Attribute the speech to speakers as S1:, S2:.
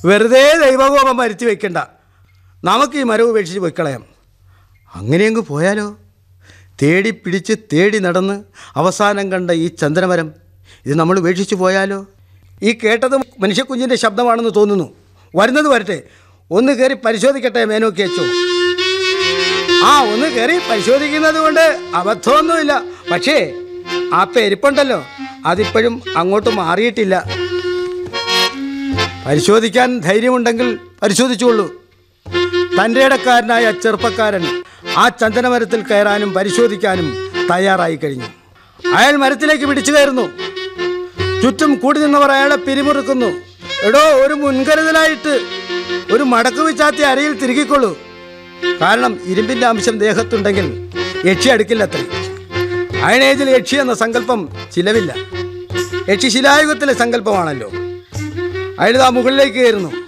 S1: വെറുതെ ദൈവകോപം വരുത്തി വെക്കണ്ട നമുക്ക് ഈ മരം ഉപേക്ഷിച്ച് പോയിക്കളയാം അങ്ങനെയങ്ങ് പോയാലോ തേടി പിടിച്ച് തേടി നടന്ന് അവസാനം കണ്ട ഈ ചന്ദനമരം ഇത് നമ്മൾ ഉപേക്ഷിച്ച് പോയാലോ ഈ കേട്ടത് മനുഷ്യക്കുഞ്ഞിൻ്റെ ശബ്ദമാണെന്ന് തോന്നുന്നു വരുന്നത് വരട്ടെ ഒന്ന് കയറി പരിശോധിക്കട്ടെ മേനോക്കി അച്ചോ ആ ഒന്ന് കയറി പരിശോധിക്കുന്നത് കൊണ്ട് അബദ്ധമൊന്നുമില്ല പക്ഷേ ആ പെരുപ്പുണ്ടല്ലോ അതിപ്പോഴും അങ്ങോട്ട് മാറിയിട്ടില്ല പരിശോധിക്കാൻ ധൈര്യമുണ്ടെങ്കിൽ പരിശോധിച്ചുകൊള്ളൂ തൻ്റെ ഇടക്കാരനായ ചെറുപ്പക്കാരൻ ആ ചന്ദനമരത്തിൽ കയറാനും പരിശോധിക്കാനും തയ്യാറായി കഴിഞ്ഞു അയാൾ മരത്തിലേക്ക് പിടിച്ചു കയറുന്നു ചുറ്റും കൂടി നിന്നവർ അയാളെ പിരിമുറുക്കുന്നു എടോ ഒരു മുൻകരുതലായിട്ട് ഒരു മടക്ക് വിച്ചാത്തി അരയിൽ തിരുകിക്കൊള്ളൂ കാരണം ഇരുമ്പിൻ്റെ അംശം ദേഹത്തുണ്ടെങ്കിൽ യക്ഷി അടുക്കില്ലത്രേ അയണേജിൽ യക്ഷി എന്ന സങ്കല്പം ചിലവില്ല യക്ഷി ശിലായുഗത്തിലെ സങ്കല്പമാണല്ലോ അയാൾ ആ മുകളിലേക്ക് കയറുന്നു